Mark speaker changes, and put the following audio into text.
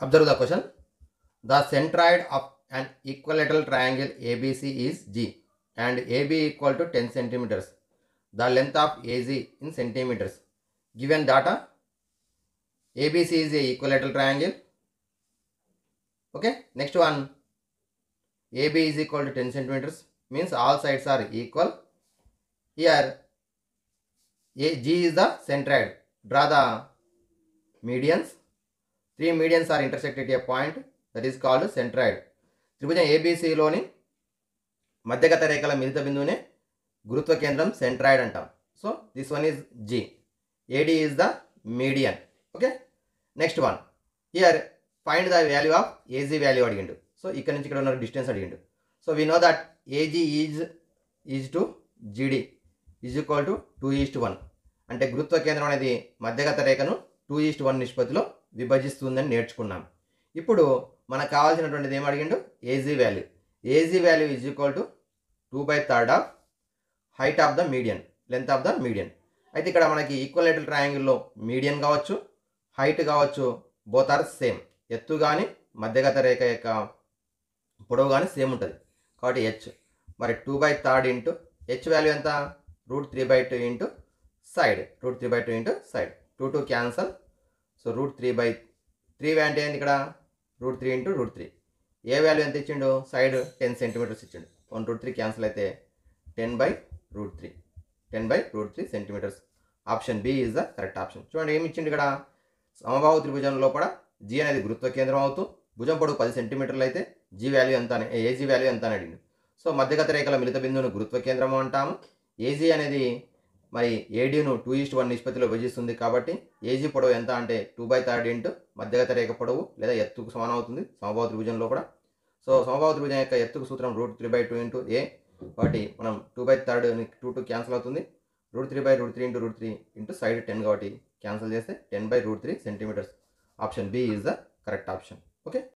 Speaker 1: Observe the question. The centroid of an equilateral triangle ABC is G and AB equal to 10 centimeters. The length of AZ in centimeters. Given data, ABC is a equilateral triangle. Okay, next one. AB is equal to 10 centimeters means all sides are equal. Here, A, G is the centroid. Draw the medians. Three medians are intersected a point that is called centroid త్రిభుజం ఏబీసీలోని మధ్యగత రేఖల మిలిత బిందువునే గురుత్వ కేంద్రం centroid అంటాం so this one is G AD is the median okay next one here find the value of AG value అడిగిండు so ఇక్కడ నుంచి ఇక్కడ ఉన్న డిస్టెన్స్ అడిగిండు so we know that AG is is to GD is equal to two is to one అంటే గురుత్వ కేంద్రం అనేది మధ్యగత రేఖను టూ ఈస్ట్ వన్ నిష్పత్తిలో విభజిస్తుందని నేర్చుకున్నాం ఇప్పుడు మనకు కావాల్సినటువంటిది ఏం అడిగిండు AG value AG value is equal to two by third of height of the median length of the median అయితే ఇక్కడ మనకి ఈక్వలేటల్ ట్రయాంగిల్లో మీడియన్ కావచ్చు హైట్ కావచ్చు బోత్ ఆర్ సేమ్ ఎత్తు కానీ మధ్యగత రేఖ యొక్క పొడవు కానీ సేమ్ ఉంటుంది కాబట్టి హెచ్ మరి two by third into H value ఎంత root three by two into side root three by two into side two two cancel so root three by three అంటే ఏంటి ఇక్కడ root three into root three A value ఎంత ఇచ్చిండు side ten centimetres ఇచ్చిండు one root three cancel అయితే ten by root three ten by root three centimetres option B is the correct option చూడండి ఏమి ఇచ్చిండు ఇక్కడ సమబాహు త్రిభుజం లోపల జీ అనేది గురుత్వ కేంద్రం అవుతూ భుజం పొడవు పది సెంటీమీటర్లు అయితే జీ వాల్యూ ఎంత అని ఏజీ వాల్యూ ఎంత అని అడిగిండు సో మధ్యగత రేఖల మిలిత బిందువును గురుత్వ కేంద్రం అంటాము ఏజీ అనేది మరి ఏడీను టూ ఈస్ట్ వన్ నిష్పత్తిలో విభజిస్తుంది కాబట్టి ఏజీ పొడవు ఎంత అంటే టూ బై థర్డ్ ఇంటూ మధ్యగత రేఖ పొడవు లేదా ఎత్తుకు సమానం అవుతుంది సమబాహు త్రిభుజంలో కూడా సో సమబాహు త్రిభుజం యొక్క ఎత్తుకు సూత్రం root three by two into A కాబట్టి మనం two by third two two cancel అవుతుంది root three by root three into root three into side ten కాబట్టి క్యాన్సిల్ చేస్తే ten by root three centimetres option B is the correct option okay